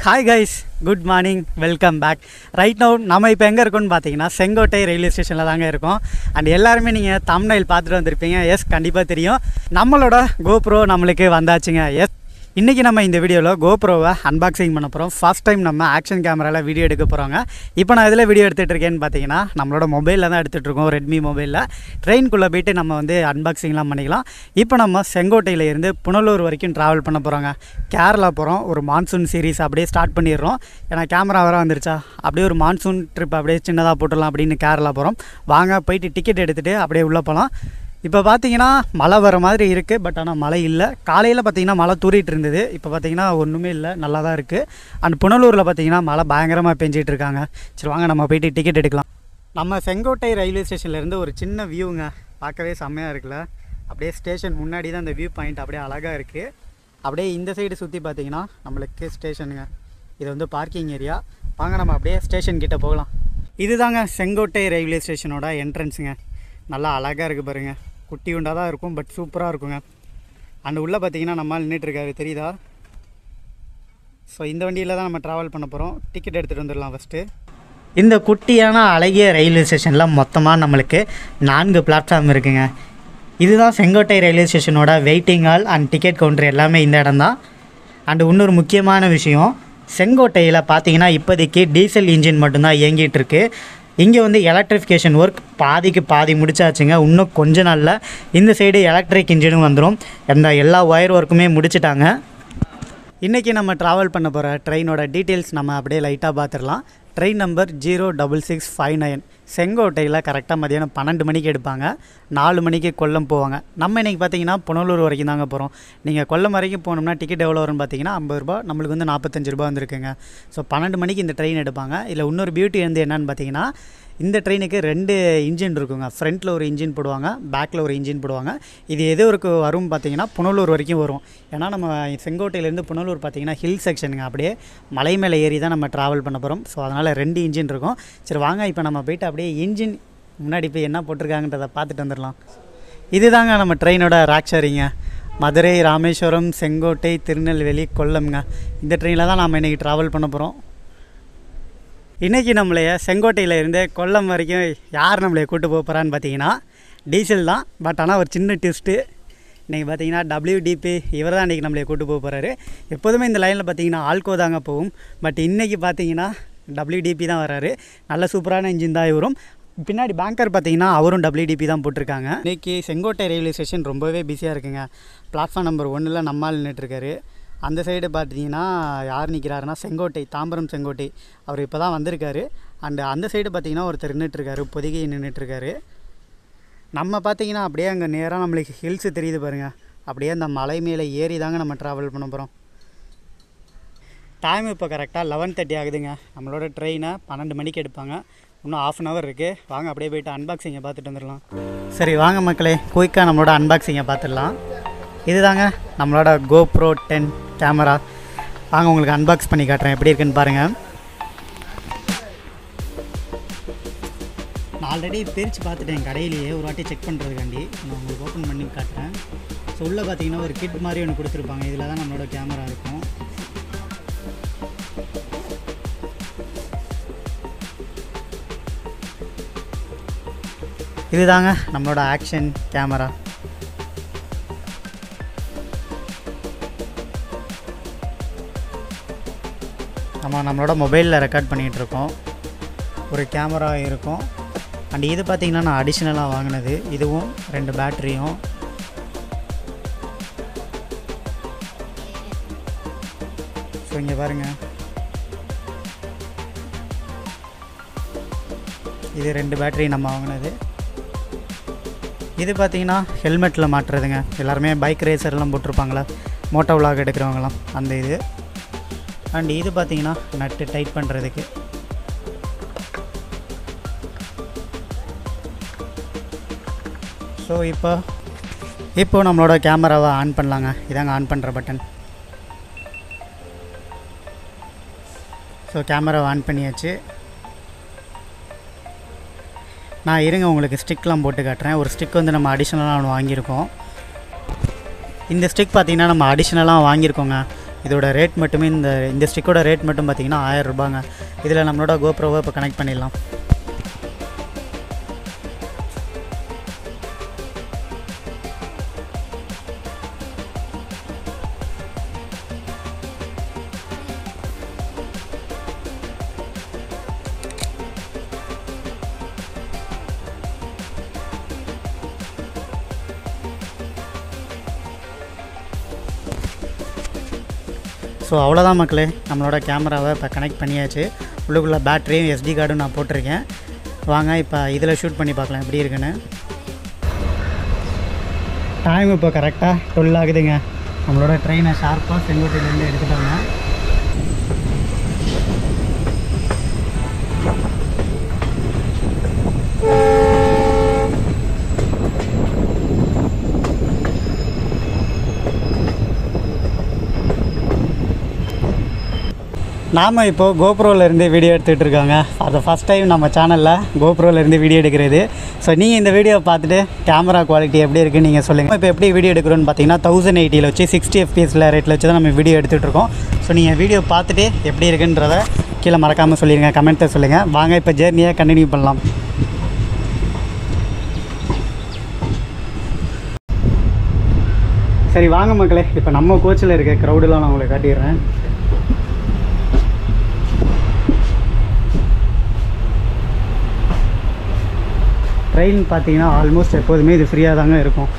Hi guys good morning welcome back right now நம்ம இப்போ எங்கே இருக்கோம்னு பார்த்தீங்கன்னா செங்கோட்டை ரயில்வே ஸ்டேஷனில் தாங்க இருக்கோம் அண்ட் எல்லாருமே நீங்கள் தம்னைல் பார்த்துட்டு வந்திருப்பீங்க எஸ் கண்டிப்பாக தெரியும் நம்மளோட கோப்ரோ நம்மளுக்கு வந்தாச்சுங்க எஸ் இன்றைக்கி நம்ம இந்த வீடியோவில் கோப்ரோவை அன்பாக்சிங் பண்ண போகிறோம் ஃபர்ஸ்ட் டைம் நம்ம ஆக்ஷன் கேமராவில் வீடியோ எடுக்க போகிறோங்க இப்போ நான் இதில் வீடியோ எடுத்துகிட்டு இருக்கேன்னு பார்த்தீங்கன்னா நம்மளோட மொபைலில் தான் எடுத்துகிட்டு இருக்கோம் ரெட்மி மொபைலில் ட்ரெயின்குள்ளே போயிட்டு நம்ம வந்து அன்பாக்சிங்லாம் பண்ணிக்கலாம் இப்போ நம்ம செங்கோட்டையில் இருந்து புனலூர் வரைக்கும் ட்ராவல் பண்ண போகிறோங்க கேரளா போகிறோம் ஒரு மான்சூன் சீரிஸ் அப்படியே ஸ்டார்ட் பண்ணிடுறோம் ஏன்னா கேமரா வர வந்துருச்சா அப்படியே ஒரு மான்சூன் ட்ரிப் அப்படியே சின்னதாக போட்டுடலாம் அப்படின்னு கேரளா போகிறோம் வாங்க போயிட்டு டிக்கெட் எடுத்துகிட்டு அப்படியே உள்ளே போகலாம் இப்போ பார்த்தீங்கன்னா மழை வர மாதிரி இருக்குது பட் ஆனால் மழை இல்லை காலையில் பார்த்தீங்கன்னா மழை தூறிட்டு இருந்தது இப்போ பார்த்தீங்கன்னா ஒன்றுமே இல்லை நல்லா தான் இருக்குது அண்ட் புனலூரில் பார்த்தீங்கன்னா மழை பயங்கரமாக பெஞ்சிட்டு இருக்காங்க சரி வாங்க நம்ம போயிட்டு டிக்கெட் எடுக்கலாம் நம்ம செங்கோட்டை ரயில்வே ஸ்டேஷன்லேருந்து ஒரு சின்ன வியூங்க பார்க்கவே செம்மையாக இருக்குல்ல அப்படியே ஸ்டேஷன் முன்னாடி தான் அந்த வியூ பாயிண்ட் அப்படியே அழகாக இருக்குது அப்படியே இந்த சைடு சுற்றி பார்த்தீங்கன்னா நம்மளுக்கு ஸ்டேஷனுங்க இது வந்து பார்க்கிங் ஏரியா வாங்க நம்ம அப்படியே ஸ்டேஷன் கிட்ட போகலாம் இதுதாங்க செங்கோட்டை ரயில்வே ஸ்டேஷனோட என்ட்ரன்ஸுங்க நல்லா அழகாக இருக்குது பாருங்க குட்டி உண்டாக தான் இருக்கும் பட் சூப்பராக இருக்குங்க அண்ட் உள்ளே பார்த்தீங்கன்னா நம்மால் நின்றுட்டுருக்காரு தெரியுதா ஸோ இந்த வண்டியில் தான் நம்ம ட்ராவல் பண்ண போகிறோம் டிக்கெட் எடுத்துகிட்டு வந்துடலாம் ஃபஸ்ட்டு இந்த குட்டியான அழகிய ரயில்வே ஸ்டேஷனில் மொத்தமாக நம்மளுக்கு நான்கு பிளாட்ஃபார்ம் இருக்குங்க இதுதான் செங்கோட்டை ரயில்வே ஸ்டேஷனோட waiting hall and ticket counter எல்லாமே இந்த இடம் தான் அண்டு இன்னொரு முக்கியமான விஷயம் செங்கோட்டையில் பார்த்தீங்கன்னா இப்போதைக்கு டீசல் இன்ஜின் மட்டும்தான் இயங்கிட்டு இருக்கு இங்கே வந்து எலக்ட்ரிஃபிகேஷன் ஒர்க் பாதிக்கு பாதி முடிச்சாச்சுங்க இன்னும் கொஞ்ச நாளில் இந்த சைடு எலக்ட்ரிக் இன்ஜினும் வந்துடும் எந்த எல்லா ஒயர் ஒர்க்குமே முடிச்சிட்டாங்க இன்றைக்கி நம்ம ட்ராவல் பண்ண போகிற ட்ரெயினோட டீட்டெயில்ஸ் நம்ம அப்படியே லைட்டாக பார்த்துடலாம் train number zero double six five nine செங்கோட்டையில் கரெக்டாக மதியானம் பன்னெண்டு மணிக்கு எடுப்பாங்க நாலு மணிக்கு கொல்லம் போவாங்க நம்ம இன்றைக்கி பார்த்தீங்கன்னா புனலூர் வரைக்கும் தாங்க போகிறோம் நீங்கள் கொல்லம் வரைக்கும் போனோம்னா டிக்கெட் எவ்வளோ வரும்னு பார்த்தீங்கன்னா ஐம்பது ரூபா நம்மளுக்கு வந்து நாற்பத்தஞ்சு ரூபா வந்துருக்குங்க ஸோ பன்னெண்டு மணிக்கு இந்த ட்ரெயின் எடுப்பாங்க இதில் இன்னொரு பியூட்டி வந்து என்னன்னு பார்த்தீங்கன்னா இந்த ட்ரெயினுக்கு ரெண்டு இன்ஜின் இருக்குங்க ஃப்ரண்ட்டில் ஒரு இன்ஜின் போடுவாங்க பேக்கில் ஒரு இன்ஜின் போடுவாங்க இது எது வரைக்கும் வரும் பார்த்தீங்கன்னா புனலூர் வரைக்கும் வரும் ஏன்னா நம்ம செங்கோட்டையிலேருந்து புனலூர் பார்த்தீங்கன்னா ஹில் செக்ஷனுங்க அப்படியே மலை மேலே ஏறி தான் நம்ம ட்ராவல் பண்ண போகிறோம் ஸோ அதனால் ரெண்டு இன்ஜின் இருக்கும் சரி வாங்க இப்போ நம்ம போயிட்டு அப்படியே இன்ஜின் முன்னாடி போய் என்ன போட்டிருக்காங்கன்றதை பார்த்துட்டு வந்துடலாம் இதுதாங்க நம்ம ட்ரெயினோட ராக்ஷரிங்க மதுரை ராமேஸ்வரம் செங்கோட்டை திருநெல்வேலி கொல்லம்ங்க இந்த ட்ரெயினில் தான் நம்ம இன்றைக்கி ட்ராவல் பண்ண போகிறோம் இன்றைக்கி நம்மளைய செங்கோட்டையில் இருந்து கொல்லம் வரைக்கும் யார் நம்மளைய கூட்டு போக போகிறான்னு பார்த்தீங்கன்னா டீசல் தான் பட் ஆனால் ஒரு சின்ன ட்விஸ்ட்டு இன்றைக்கி பார்த்தீங்கன்னா டபிள்யூடிபி இவர் தான் இன்றைக்கி நம்மளைய கூட்டு போக போகிறாரு எப்போதுமே இந்த லைனில் பார்த்தீங்கன்னா ஆல்கோ தாங்க போகும் பட் இன்றைக்கி பார்த்தீங்கன்னா டபிள்யூடிபி தான் வராரு நல்ல சூப்பரான இன்ஜின் தான் இவரும் பின்னாடி பேங்கர் பார்த்தீங்கன்னா அவரும் டபிள்யூடிபி தான் போட்டிருக்காங்க இன்றைக்கி செங்கோட்டை ரயில்வே ஸ்டேஷன் ரொம்பவே பிஸியாக இருக்குங்க பிளாட்ஃபார்ம் நம்பர் ஒன்றில் நம்மால் நின்றுட்டுருக்காரு அந்த சைடு பார்த்தீங்கன்னா யார் நிற்கிறாருன்னா செங்கோட்டை தாம்பரம் செங்கோட்டை அவர் இப்போ தான் வந்திருக்காரு அண்டு அந்த சைடு பார்த்தீங்கன்னா ஒருத்தர் நின்றுட்டுருக்காரு பொதிகை நின்றுட்டுருக்காரு நம்ம பார்த்தீங்கன்னா அப்படியே அங்கே நேராக நம்மளுக்கு ஹில்ஸு தெரியுது பாருங்கள் அப்படியே அந்த மலை மேலே ஏறி தாங்க நம்ம ட்ராவல் பண்ண போகிறோம் டைம் இப்போ கரெக்டாக லெவன் தேர்ட்டி ஆகுதுங்க நம்மளோட ட்ரெயினை பன்னெண்டு மணிக்கு எடுப்பாங்க இன்னும் ஆஃப் அன் ஹவர் இருக்குது வாங்க அப்படியே போயிட்டு அன்பாக்சிங்கை பார்த்துட்டு வந்துடலாம் சரி வாங்க மக்களே குயிக்காக நம்மளோட அன்பாக்சிங்கை பார்த்துடலாம் இதுதாங்க நம்மளோட கோப்ரோ டென் கேமரா வாங்க உங்களுக்கு அன்பாக்ஸ் பண்ணி காட்டுறேன் எப்படி இருக்குன்னு பாருங்கள் நான் ஆல்ரெடி பிரித்து பார்த்துட்டேன் கடையிலேயே ஒரு வாட்டி செக் பண்ணுறதுக்காண்டி நான் உங்களுக்கு ஓப்பன் பண்ணி காட்டுறேன் ஸோ உள்ளே பார்த்தீங்கன்னா ஒரு கிட் மாதிரி ஒன்று கொடுத்துருப்பாங்க இதில் தான் நம்மளோட கேமரா இருக்கும் இதுதாங்க நம்மளோட ஆக்ஷன் கேமரா நம்ம நம்மளோட மொபைலில் ரெக்கார்ட் பண்ணிகிட்டு இருக்கோம் ஒரு கேமரா இருக்கும் அண்ட் இது பார்த்திங்கன்னா நான் அடிஷ்னலாக வாங்கினது இதுவும் ரெண்டு பேட்ரியும் ஸோ இங்கே பாருங்கள் இது ரெண்டு பேட்ரி நம்ம வாங்கினது இது பார்த்தீங்கன்னா ஹெல்மெட்டில் மாட்டுறதுங்க எல்லாருமே பைக் ரேசர்லாம் போட்டிருப்பாங்களா மோட்டோ விலாக் எடுக்கிறவங்களாம் அந்த இது அண்ட் இது பார்த்தீங்கன்னா நட்டு டைட் பண்ணுறதுக்கு ஸோ இப்போ இப்போ நம்மளோட கேமராவை ஆன் பண்ணலாங்க இதாங்க ஆன் பண்ணுற பட்டன் ஸோ கேமராவை ஆன் பண்ணியாச்சு நான் இருங்க உங்களுக்கு ஸ்டிக்லாம் போட்டு காட்டுறேன் ஒரு ஸ்டிக் வந்து நம்ம அடிஷ்னலாக ஒன்று வாங்கியிருக்கோம் இந்த ஸ்டிக் பார்த்திங்கன்னா நம்ம அடிஷ்னலாக வாங்கியிருக்கோங்க இதோட ரேட் மட்டுமே இந்த இந்த ஸ்டிக்கோட ரேட் மட்டும் பார்த்தீங்கன்னா ஆயிரம் ரூபாங்க இதில் நம்மளோட கோப்ரோவை இப்போ கனெக்ட் பண்ணிடலாம் ஸோ அவ்வளோதான் மக்களே நம்மளோட கேமராவை இப்போ கனெக்ட் பண்ணியாச்சு உள்ளுக்குள்ளே பேட்டரியும் எஸ்டி கார்டும் நான் போட்டிருக்கேன் வாங்க இப்போ இதில் ஷூட் பண்ணி பார்க்கலாம் எப்படி இருக்குன்னு டைம் இப்போ கரெக்டாக டுவெல் ஆகுதுங்க நம்மளோட ட்ரெயினை ஷார்ப்பாக செங்கோட்டையிலேருந்து எடுத்துட்டாங்க நாம் இப்போது கோப்ரோலேருந்து வீடியோ எடுத்துகிட்டு இருக்காங்க அது ஃபஸ்ட் டைம் நம்ம சேனலில் கோப்ரோலேருந்து வீடியோ எடுக்கிறது ஸோ நீங்கள் இந்த வீடியோ பார்த்துட்டு கேமரா குவாலிட்டி எப்படி இருக்குன்னு நீங்கள் சொல்லுங்கள் இப்போ எப்படி வீடியோ எடுக்கிறோன்னு பார்த்தீங்கன்னா தௌசண்ட் எயிட்டியில் வச்சு சிக்ஸ்டி எஃபிஎஸில் ரேட்டில் வச்சு தான் நம்ம வீடியோ எடுத்துகிட்டு இருக்கோம் ஸோ நீங்கள் வீடியோ பார்த்துட்டு எப்படி இருக்குன்றத கீழே மறக்காமல் சொல்லிடுங்க கமெண்ட்டை சொல்லுங்கள் வாங்க இப்போ ஜேர்னியை கண்டினியூ பண்ணலாம் சரி வாங்க மக்களே இப்போ நம்ம கோச்சில் இருக்க க்ரௌடெலாம் நான் உங்களுக்கு காட்டிடுறேன் ட்ரெயின் பார்த்தீங்கன்னா ஆல்மோஸ்ட் எப்போதுமே இது ஃப்ரீயாக தாங்க இருக்கும்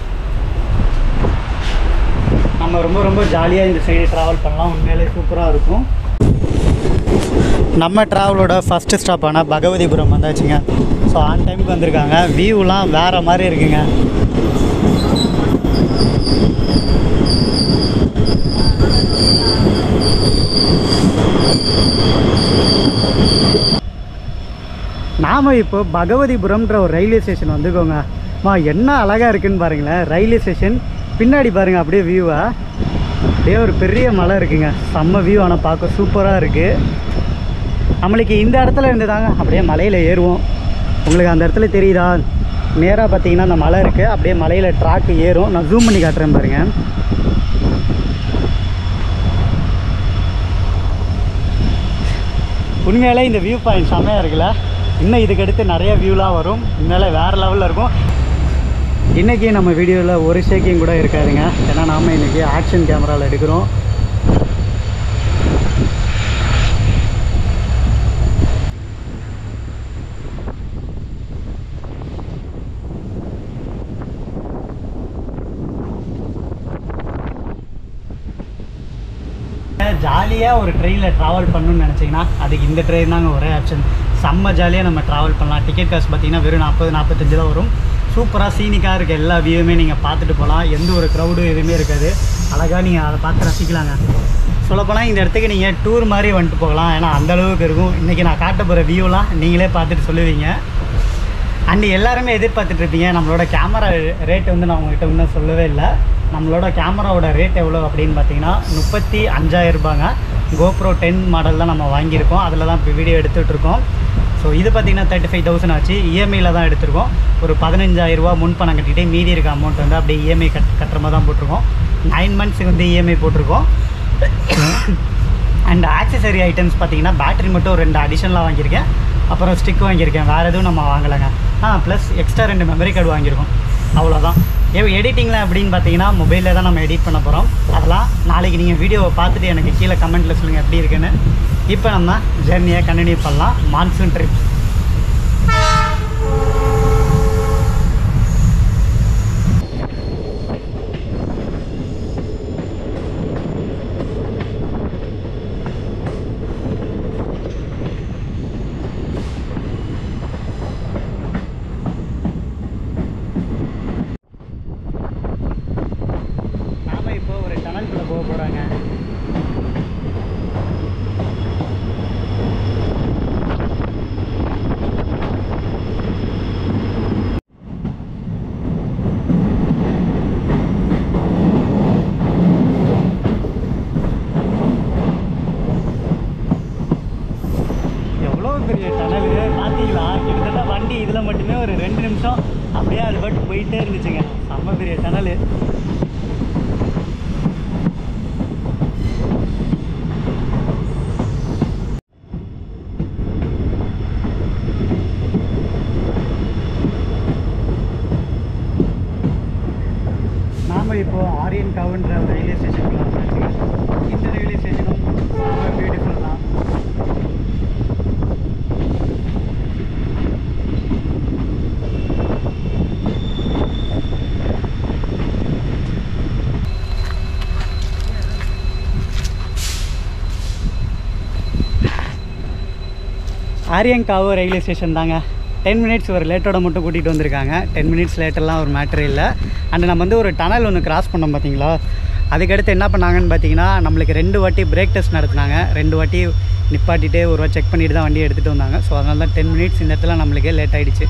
நம்ம ரொம்ப ரொம்ப ஜாலியாக இந்த சைடு ட்ராவல் பண்ணலாம் உண்மையிலே சூப்பராக இருக்கும் நம்ம ட்ராவலோட ஃபஸ்ட்டு ஸ்டாப்பான பகவதிபுரம் வந்தாச்சுங்க ஸோ ஆன் டைமுக்கு வந்திருக்காங்க வியூலாம் வேறு மாதிரி இருக்குங்க நாம் இப்போ பகவதிபுரம்ன்ற ஒரு ரயில்வே ஸ்டேஷன் வந்துக்கோங்க மா என்ன அழகாக இருக்குன்னு பாருங்களேன் ரயில்வே ஸ்டேஷன் பின்னாடி பாருங்கள் அப்படியே வியூவை அப்படியே ஒரு பெரிய மலை இருக்குங்க செம்ம வியூ ஆனால் பார்க்க சூப்பராக இருக்குது நம்மளுக்கு இந்த இடத்துல இருந்து தாங்க அப்படியே மலையில் ஏறுவோம் உங்களுக்கு அந்த இடத்துல தெரியுதா நேராக பார்த்தீங்கன்னா அந்த மலை இருக்குது அப்படியே மலையில் ட்ராக்கு ஏறும் நான் ஜூம் பண்ணி காட்டுறேன் பாருங்கள் உண்மையாலே இந்த வியூ பாயிண்ட் செம்மையாக இருக்குல்ல இன்னும் இதுக்கடுத்து நிறைய வியூலாம் வரும் உண்மையிலே வேறு லெவலில் இருக்கும் இன்றைக்கி நம்ம வீடியோவில் ஒரு ஷேக்கிங் கூட இருக்காதுங்க ஏன்னா நாம் இன்றைக்கி ஆக்ஷன் கேமராவில் எடுக்கிறோம் ஜாலியாக ஒரு ட்ரெயினில் ட்ராவல் பண்ணணும்னு நினச்சிங்கன்னா அதுக்கு இந்த ட்ரெயின் தாங்க ஒரே ஆப்ஷன் செம்ம ஜாலியாக நம்ம ட்ராவல் பண்ணலாம் டிக்கெட் காசு பார்த்தீங்கன்னா வெறும் நாற்பது நாற்பத்தஞ்சு தான் வரும் சூப்பராக சீனிக்காக இருக்க எல்லா வியூவுமே நீங்கள் பார்த்துட்டு போகலாம் எந்த ஒரு க்ரௌடும் எதுவுமே இருக்காது அழகாக நீங்கள் அதை பார்த்து ரசிக்கலாங்க சொல்லப்போனால் இந்த இடத்துக்கு நீங்கள் டூர் மாதிரி வந்துட்டு போகலாம் ஏன்னா அந்த அளவுக்கு இருக்கும் இன்றைக்கி நான் காட்ட போகிற வியூலாம் நீங்களே பார்த்துட்டு சொல்லுவீங்க அண்ட் எல்லாருமே எதிர்பார்த்துட்டு இருப்பீங்க நம்மளோட கேமரா ரேட் வந்து நான் உங்ககிட்ட இன்னும் சொல்லவே இல்லை நம்மளோட கேமராவோட ரேட் எவ்வளோ அப்படின்னு பார்த்தீங்கன்னா முப்பத்தி அஞ்சாயிரம் ரூபாங்க கோப்ரோ டென் மாடல் தான் நம்ம வாங்கியிருக்கோம் அதில் தான் இப்போ வீடியோ எடுத்துகிட்டு இருக்கோம் ஸோ இது பார்த்தீங்கன்னா தேர்ட்டி ஃபைவ் தௌசண்ட் ஆச்சு இஎம்ஐயில் தான் எடுத்திருக்கோம் ஒரு பதினஞ்சாயிரரூபா முன்பணம் கட்டிட்டு மீதி இருக்க அமௌண்ட் வந்து அப்படியே இஎம்ஐ கட் கட்டுற மாதிரி தான் போட்டிருக்கோம் நைன் மந்த்ஸுக்கு வந்து இஎம்ஐ போட்டிருக்கோம் அண்ட் ஆக்சசரி ஐட்டம்ஸ் பார்த்தீங்கன்னா பேட்டரி மட்டும் ஒரு ரெண்டு அடிஷனலாக வாங்கியிருக்கேன் அப்புறம் ஸ்டிக் வாங்கியிருக்கேன் வேறு எதுவும் நம்ம வாங்கலைங்க ஆ ப்ளஸ் எக்ஸ்ட்ரா ரெண்டு மெமரி கார்டு வாங்கியிருக்கோம் அவ்வளோதான் ஏ எடிட்டிங்கில் அப்படின்னு பார்த்தீங்கன்னா மொபைலில் தான் நம்ம எடிட் பண்ண போகிறோம் அதெல்லாம் நாளைக்கு நீங்கள் வீடியோவை பார்த்துட்டு எனக்கு கீழே கமெண்ட்டில் சொல்லுங்கள் எப்படி இருக்குன்னு இப்போ நம்ம ஜெர்னியை கண்டினியூ பண்ணலாம் மான்சூன் ட்ரிப் நாம இப்போ ஒரு டனல்குள்ளே போக போகிறாங்க எவ்வளோ பெரிய டனல் பார்த்தீங்களா கிட்டத்தட்ட வண்டி இதில் மட்டுமே ஒரு ரெண்டு நிமிஷம் அப்படியே அது பாட்டு போயிட்டே இருந்துச்சுங்க செம்ம பெரிய டனல் ஆரியன் கவுன்ற ஒரு ரயில்வே ஸ்டேஷனுக்குள்ள வந்தாச்சு இந்த ரயில்வே ஸ்டேஷனும் ரொம்ப பியூட்டிஃபுல் தான் ஆரியங்காவு ரயில்வே ஸ்டேஷன் தாங்க டென் மினிட்ஸ் ஒரு லேட்டோட மட்டும் கூட்டிகிட்டு வந்திருக்காங்க டென் மினிட்ஸ் லேட்டெல்லாம் ஒரு மேட்ரு இல்லை அண்ட் நம்ம வந்து ஒரு டனல் ஒன்று கிராஸ் பண்ணோம் பார்த்தீங்களா அதுக்கடுத்து என்ன பண்ணாங்கன்னு பார்த்தீங்கன்னா நம்மளுக்கு ரெண்டு வாட்டி பிரேக் டெஸ்ட் நடத்துனாங்க ரெண்டு வாட்டி நிப்பாட்டிட்டு ஒரு வாட்டி செக் பண்ணிட்டு தான் வண்டியை எடுத்துகிட்டு வந்தாங்க ஸோ அதனால தான் டென் மினிட்ஸ் இந்த இடத்துல நம்மளுக்கு லேட் ஆகிடுச்சு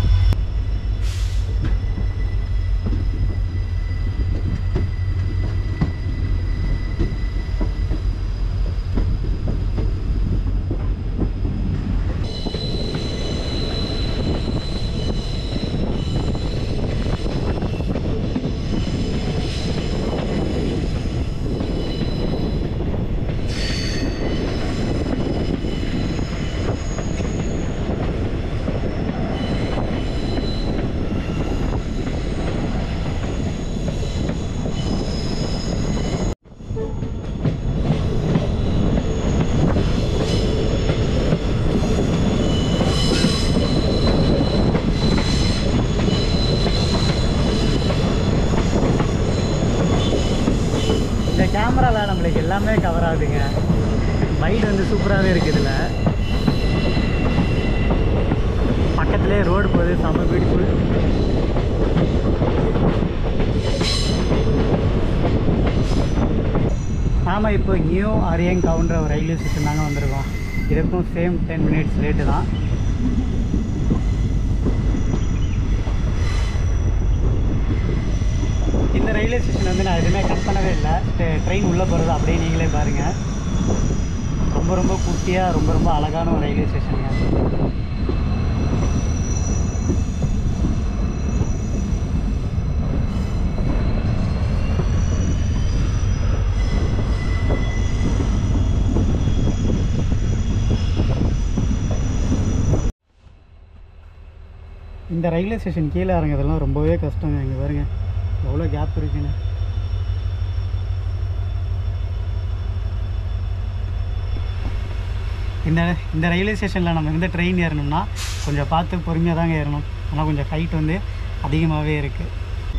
இந்த கேமராவில் நம்மளுக்கு எல்லாமே கவர் ஆகுதுங்க வைடு வந்து சூப்பராகவே இருக்குது இதில் பக்கத்துலேயே ரோடு போகுது செம்ம பியூட்டிஃபுல் நாம் இப்போ நியூ அரியங்காவுன்ற ஒரு ரயில்வே ஸ்டேஷன் தாங்க வந்திருக்கோம் இதுக்கும் சேம் டென் மினிட்ஸ் லேட்டு தான் இந்த ரயில்வே ஸ்டேஷன் வந்து நான் எதுவுமே கட் பண்ணவே இல்லை ட்ரெயின் உள்ளே போகிறது அப்படியே நீங்களே பாருங்கள் ரொம்ப ரொம்ப குட்டியாக ரொம்ப ரொம்ப அழகான ஒரு ரயில்வே ஸ்டேஷனுங்க இந்த ரயில்வே ஸ்டேஷன் கீழே இறங்குறதெல்லாம் ரொம்பவே கஷ்டங்க இங்கே பாருங்க எவ்வளோ கேப் இருக்குன்னு இந்த இந்த ரயில்வே ஸ்டேஷனில் நம்ம எந்த ட்ரெயின் ஏறணும்னா கொஞ்சம் பார்த்து பொறுமையாக தாங்க ஏறணும் ஆனால் கொஞ்சம் ஹைட் வந்து அதிகமாகவே இருக்குது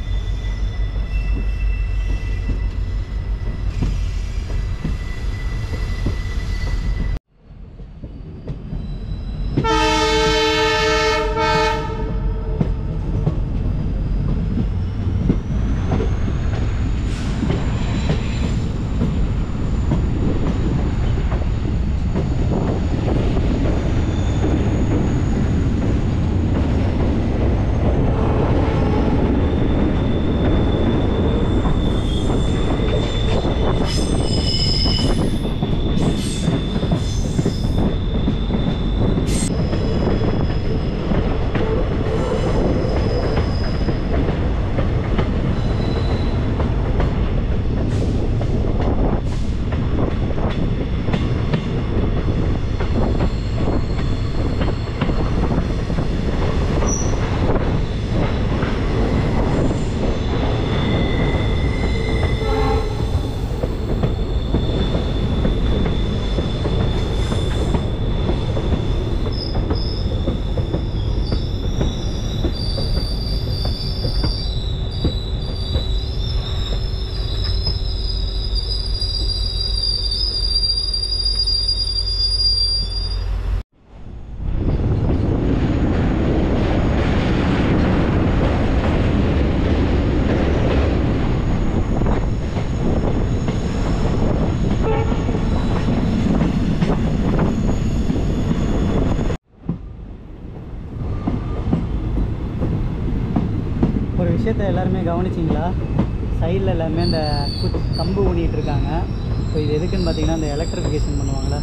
ஒரு விஷயத்தை எல்லாருமே கவனிச்சிங்களா சைடில் எல்லாமே இந்த குச் கம்பு ஊனிட்டு இருக்காங்க ஸோ இது எதுக்குன்னு பார்த்தீங்கன்னா இந்த எலக்ட்ரிஃபிகேஷன் பண்ணுவாங்களா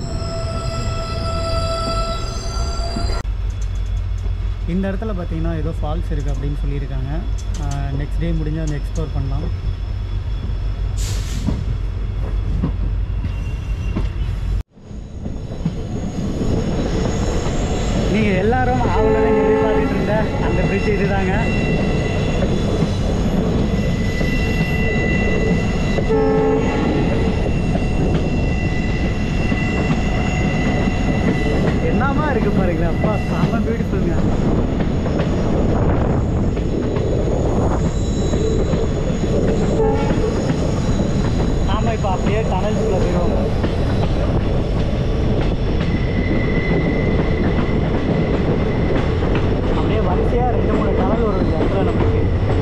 இந்த இடத்துல பார்த்தீங்கன்னா ஏதோ ஃபால்ஸ் இருக்குது அப்படின்னு சொல்லியிருக்காங்க நெக்ஸ்ட் டே முடிஞ்சு அந்த எக்ஸ்ப்ளோர் பண்ணலாம் நீங்கள் எல்லாரும் ஆவலுடன் எதிர்பார்த்துட்டு இருந்த அந்த பிரிட்ஜ் இதுதாங்க தரமாக இருக்கு பாருங்களேன் அப்பா செம்ம பியூட்டிஃபுல்ங்க நாம இப்போ அப்படியே டனல்ஸ்குள்ளே போயிடுவோம் அப்படியே வரிசையாக ரெண்டு மூணு டனல் வரும் இந்த இடத்துல நமக்கு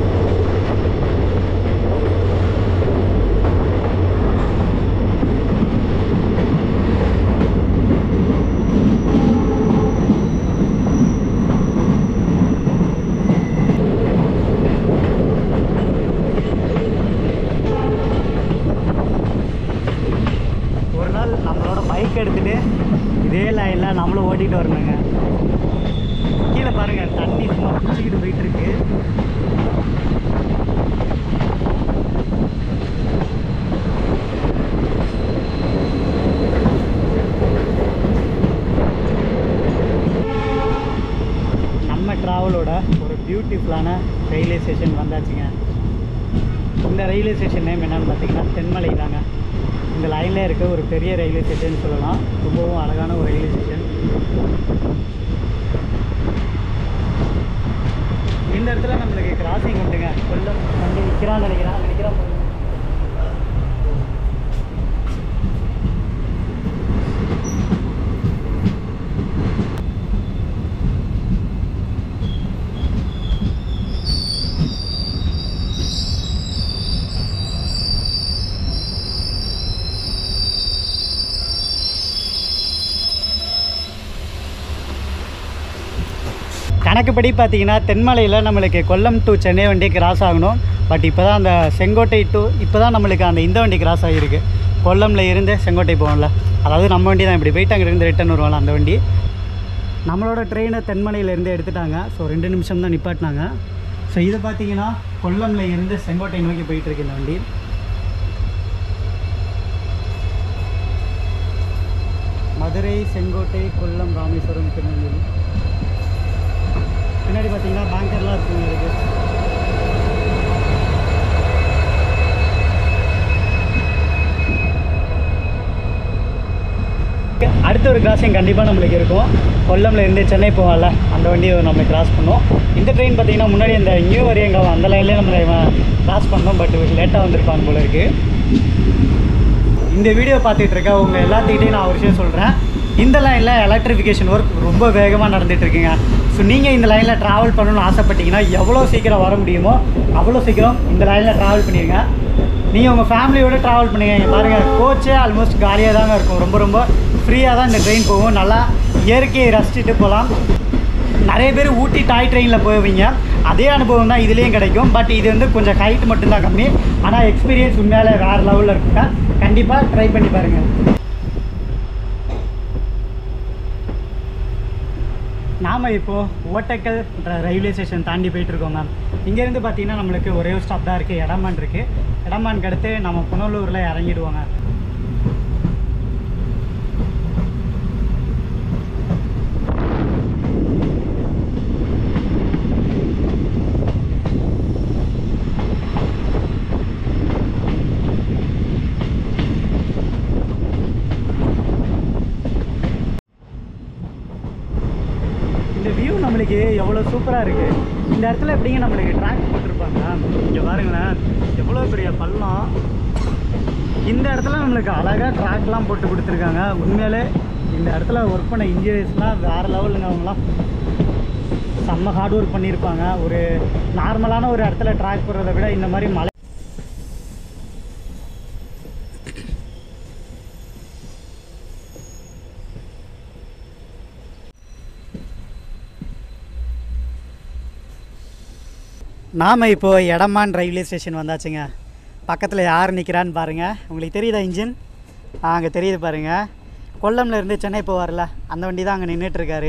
ஒரு நாள் நம்மளோட பைக் எடுத்துட்டு இதே லைனில் நம்மளும் ஓட்டிகிட்டு வரணுங்க கீழே பாருங்க தண்ணி சும்மா பிடிச்சிக்கிட்டு போயிட்டு இருக்கு நம்ம ட்ராவலோட ஒரு பியூட்டிஃபுல்லான ரயில்வே ஸ்டேஷன் வந்தாச்சுங்க இந்த ரயில்வே ஸ்டேஷன் நேம் என்னன்னு பார்த்தீங்கன்னா தென்மலை தாங்க இந்த லைனில் இருக்க ஒரு பெரிய ரயில்வே ஸ்டேஷன் சொல்லலாம் ரொம்பவும் அழகான ஒரு ரயில்வே ஸ்டேஷன் இந்த இடத்துல நம்மளுக்கு கிராசிங் உண்டுங்க கொல்லம் வண்டி நிற்கிறான்னு நினைக்கிறேன் அங்கே நிற்கிறான் பாருங்க. கணக்குப்படி பார்த்தீங்கன்னா தென்மலையில் நம்மளுக்கு கொல்லம் டு சென்னை வண்டி கிராஸ் ஆகணும் பட் இப்போ தான் அந்த செங்கோட்டை டு இப்போ தான் நம்மளுக்கு அந்த இந்த வண்டி கிராஸ் ஆகிருக்கு கொல்லமில் இருந்து செங்கோட்டை போகணும்ல அதாவது நம்ம வண்டி தான் இப்படி போயிட்டு அங்கேருந்து ரிட்டன் வருவாங்க அந்த வண்டி நம்மளோட ட்ரெயினை தென்மலையிலேருந்து எடுத்துட்டாங்க ஸோ ரெண்டு நிமிஷம் தான் நிப்பாட்டினாங்க ஸோ இது பார்த்தீங்கன்னா கொல்லமில் இருந்து செங்கோட்டை நோக்கி போயிட்டுருக்கு இந்த வண்டி மதுரை செங்கோட்டை கொல்லம் ராமேஸ்வரம் திருநெல்வேலி பின்னாடி பார்த்தீங்கன்னா பேங்கர்லாம் இருக்குங்க இதுக்கு அடுத்த ஒரு கிராசிங் கண்டிப்பாக நம்மளுக்கு இருக்கும் கொல்லம்ல இருந்து சென்னை போவான்ல அந்த வண்டியை நம்ம கிராஸ் பண்ணோம் இந்த ட்ரெயின் பார்த்தீங்கன்னா முன்னாடி அந்த நியூ வரியங்காவும் அந்த லைன்லேயே நம்ம கிராஸ் பண்ணோம் பட் லேட்டாக வந்திருப்பாங்க போல இருக்குது இந்த வீடியோ பார்த்துட்டு இருக்க உங்கள் எல்லாத்துக்கிட்டையும் நான் ஒரு விஷயம் சொல்கிறேன் இந்த லைனில் எலக்ட்ரிஃபிகேஷன் ஒர்க் ரொம்ப வேகமாக நடந்துட்டு இருக்குங்க ஸோ நீங்கள் இந்த லைனில் ட்ராவல் பண்ணணும்னு ஆசைப்பட்டீங்கன்னா எவ்வளோ சீக்கிரம் வர முடியுமோ அவ்வளோ சீக்கிரம் இந்த லைனில் ட்ராவல் பண்ணிடுங்க நீங்கள் உங்கள் ஃபேமிலியோட ட்ராவல் பண்ணுங்க இங்க பாருங்கள் கோச்சே ஆல்மோஸ்ட் காலியாக தாங்க இருக்கும் ரொம்ப ரொம்ப ஃப்ரீயாக தான் இந்த ட்ரெயின் போகும் நல்லா இயற்கையை ரசிச்சுட்டு போகலாம் நிறைய பேர் ஊட்டி டாய் ட்ரெயினில் போவீங்க அதே அனுபவம் தான் இதுலேயும் கிடைக்கும் பட் இது வந்து கொஞ்சம் ஹைட் மட்டும்தான் கம்மி ஆனால் எக்ஸ்பீரியன்ஸ் உண்மையிலே வேறு லெவலில் இருக்குங்க கண்டிப்பாக ட்ரை பண்ணி பாருங்கள் நாம் இப்போது ஓட்டக்கல் ரயில்வே ஸ்டேஷன் தாண்டி போயிட்டுருக்கோம் மேம் இங்கேருந்து பார்த்தீங்கன்னா நம்மளுக்கு ஒரே ஒரு ஸ்டாப் தான் இருக்குது எடமான் இருக்குது எடமானுக்கு அடுத்து நம்ம புனலூரில் இறங்கிடுவோங்க இந்த வியூ நம்மளுக்கு எவ்வளோ சூப்பராக இருக்குது இந்த இடத்துல எப்படிங்க நம்மளுக்கு ட்ராக் போட்டிருப்பாங்க இங்கே பாருங்களேன் எவ்வளோ பெரிய பள்ளம் இந்த இடத்துல நம்மளுக்கு அழகாக ட்ராக்லாம் போட்டு கொடுத்துருக்காங்க உண்மையிலே இந்த இடத்துல ஒர்க் பண்ண இன்ஜினியர்ஸ்லாம் வேறு லெவலுங்க அவங்களாம் செம்ம ஹார்ட் ஒர்க் பண்ணியிருப்பாங்க ஒரு நார்மலான ஒரு இடத்துல ட்ராக் போடுறத விட இந்த மாதிரி மலை நாம் இப்போது எடமான் ரயில்வே ஸ்டேஷன் வந்தாச்சுங்க பக்கத்தில் யார் நிற்கிறான்னு பாருங்கள் உங்களுக்கு தெரியுதா இன்ஜின் அங்கே தெரியுது பாருங்கள் கொல்லம்ல இருந்து சென்னை போவார்ல அந்த வண்டி தான் அங்கே நின்றுட்டுருக்காரு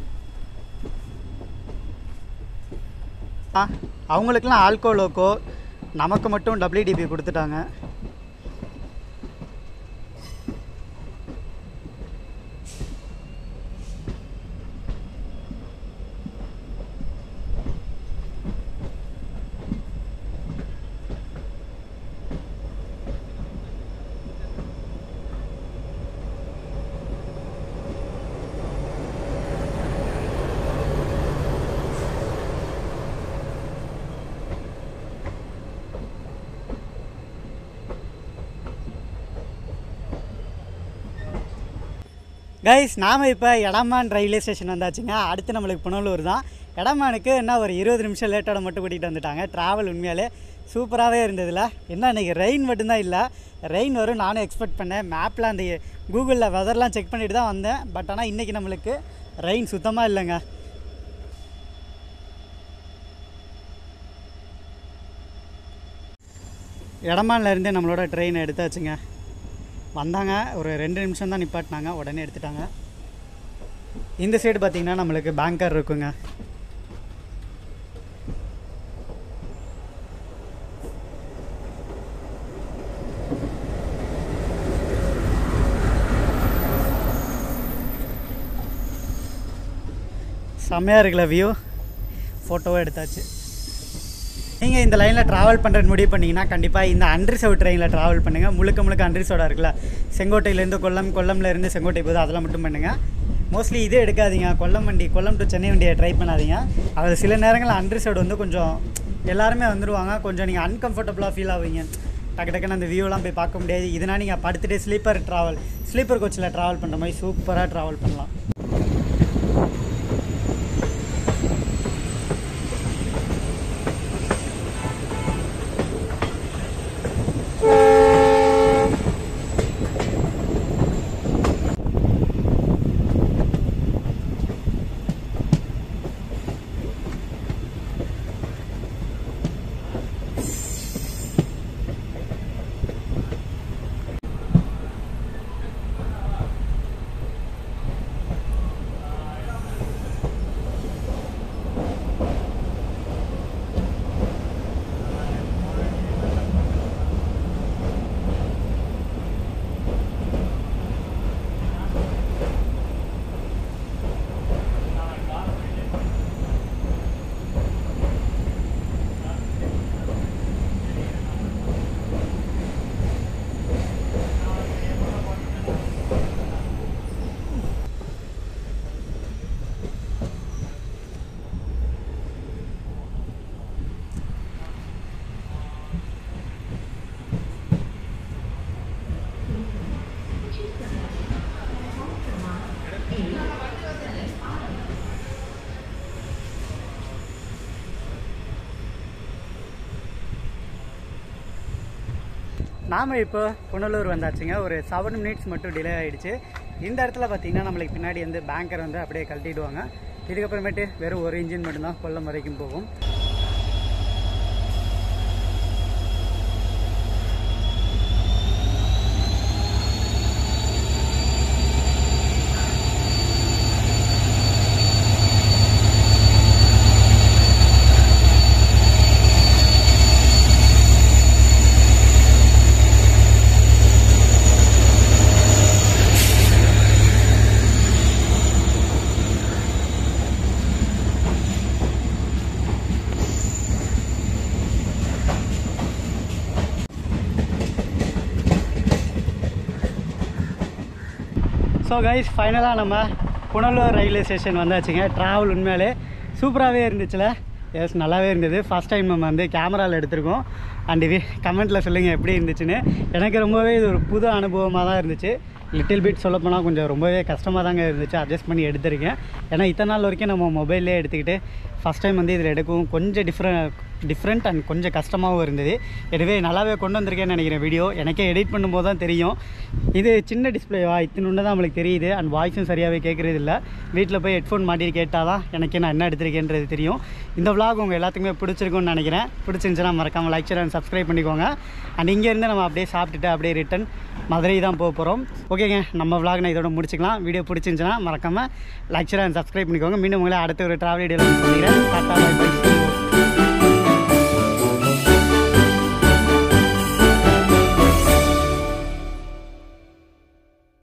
ஆ அவங்களுக்கெல்லாம் ஆல்கோ லோக்கோ நமக்கு மட்டும் டபிள்யூடிபி கொடுத்துட்டாங்க கைஸ் நாம் இப்போ எடமான் ரயில்வே ஸ்டேஷன் வந்தாச்சுங்க அடுத்து நம்மளுக்கு புனலூர் தான் எடமானுக்கு என்ன ஒரு இருபது நிமிஷம் லேட்டோட மட்டும் கூட்டிகிட்டு வந்துட்டாங்க ட்ராவல் உண்மையாலே சூப்பராகவே இருந்ததுல என்ன இன்றைக்கி ரெயின் மட்டும்தான் இல்லை ரெயின் வரும் நானும் எக்ஸ்பெக்ட் பண்ணேன் மேப்பில் அந்த கூகுளில் வெதர்லாம் செக் பண்ணிட்டு தான் வந்தேன் பட் ஆனால் இன்றைக்கி நம்மளுக்கு ரெயின் சுத்தமாக இல்லைங்க எடமான்ல இருந்து நம்மளோட ட்ரெயின் எடுத்தாச்சுங்க வந்தாங்க ஒரு ரெண்டு நிமிஷம் தான் நிப்பாட்டினாங்க உடனே எடுத்துட்டாங்க இந்த சைடு பார்த்தீங்கன்னா நம்மளுக்கு பேங்கர் இருக்குங்க செம்மையாக இருக்குல்ல வியூ ஃபோட்டோவும் எடுத்தாச்சு நீங்கள் இந்த லைனில் ட்ராவல் பண்ணுறது முடிவு பண்ணிங்கன்னா கண்டிப்பாக இந்த அன்ரிசர்வ் ட்ரெயினில் ட்ராவல் பண்ணுங்கள் முழுக்க முழுக்க அன்ரிசர்வ்டாக இருக்குல்ல செங்கோட்டையிலேருந்து கொல்லம் கொல்லம்லேருந்து செங்கோட்டை போகுது அதெல்லாம் மட்டும் பண்ணுங்கள் மோஸ்ட்லி இதே எடுக்காதீங்க கொல்லம் வண்டி கொல்லம் டு சென்னை வண்டியை ட்ரை பண்ணாதீங்க அது சில நேரங்களில் அன்ரிசர்வ்டு வந்து கொஞ்சம் எல்லாருமே வந்துடுவாங்க கொஞ்சம் நீங்கள் அன்கம்ஃபர்டபுளாக ஃபீல் ஆவீங்க டக்கு டக்குன்னு அந்த வியூலாம் போய் பார்க்க முடியாது இதனால் நீங்கள் படுத்துட்டு ஸ்லீப்பர் ட்ராவல் ஸ்லீப்பர் கோச்சில் ட்ராவல் பண்ணுற மாதிரி சூப்பராக ட்ராவல் பண்ணலாம் நாம் இப்போ புனலூர் வந்தாச்சுங்க ஒரு செவன் மினிட்ஸ் மட்டும் டிலே ஆகிடுச்சு இந்த இடத்துல பார்த்தீங்கன்னா நம்மளுக்கு பின்னாடி வந்து பேங்கர் வந்து அப்படியே கழட்டிடுவாங்க இதுக்கப்புறமேட்டு வெறும் ஒரு இன்ஜின் மட்டும்தான் கொல்லம் வரைக்கும் போகும் ஸோ கைஸ் ஃபைனலாக நம்ம புனலூர் ரயில்வே ஸ்டேஷன் வந்தாச்சுங்க ட்ராவல் உண்மையாலே சூப்பராகவே இருந்துச்சுல எஸ் நல்லாவே இருந்தது ஃபஸ்ட் டைம் நம்ம வந்து கேமராவில் எடுத்திருக்கோம் அண்ட் இது கமெண்ட்டில் சொல்லுங்கள் எப்படி இருந்துச்சுன்னு எனக்கு ரொம்பவே இது ஒரு புது அனுபவமாக தான் இருந்துச்சு லிட்டில் பிட் சொல்லப்போனால் கொஞ்சம் ரொம்பவே கஷ்டமாக தாங்க இருந்துச்சு அட்ஜஸ்ட் பண்ணி எடுத்திருக்கேன் ஏன்னா இத்தனை நாள் வரைக்கும் நம்ம மொபைல்லே எடுத்துக்கிட்டு ஃபஸ்ட் டைம் வந்து இதில் எடுக்கவும் கொஞ்சம் டிஃப்ரெண்ட் டிஃப்ரெண்ட் அண்ட் கொஞ்சம் கஷ்டமாகவும் இருந்தது எனவே நல்லாவே கொண்டு வந்திருக்கேன்னு நினைக்கிறேன் வீடியோ எனக்கே எடிட் பண்ணும்போது தான் தெரியும் இது சின்ன டிஸ்பிளேவா இத்தினுண்டு தான் நம்மளுக்கு தெரியுது அண்ட் வாய்ஸும் சரியாகவே கேட்குறது இல்லை வீட்டில் போய் ஹெட்ஃபோன் மாட்டி கேட்டால் தான் எனக்கே நான் என்ன எடுத்திருக்கேன்றது தெரியும் இந்த vlog உங்கள் எல்லாத்துக்குமே பிடிச்சிருக்கும்னு நினைக்கிறேன் பிடிச்சிருந்துச்சுன்னா மறக்காமல் லைக் ஷேர் அண்ட் சப்ஸ்கிரைப் பண்ணிக்கோங்க அண்ட் இங்கேருந்து நம்ம அப்படியே சாப்பிட்டுட்டு அப்படியே ரிட்டன் மதுரை தான் போக போகிறோம் ஓகேங்க நம்ம vlog நான் இதோட முடிச்சுக்கலாம் வீடியோ பிடிச்சிருந்துச்சுன்னா மறக்காமல் லைக் ஷேர் அண்ட் சப்ஸ்கிரைப் பண்ணிக்கோங்க மீண்டும் உங்களை அடுத்த ஒரு ட்ராவல் வீடியோவில் சொல்லிக்கிறேன் டாட்டா பை பை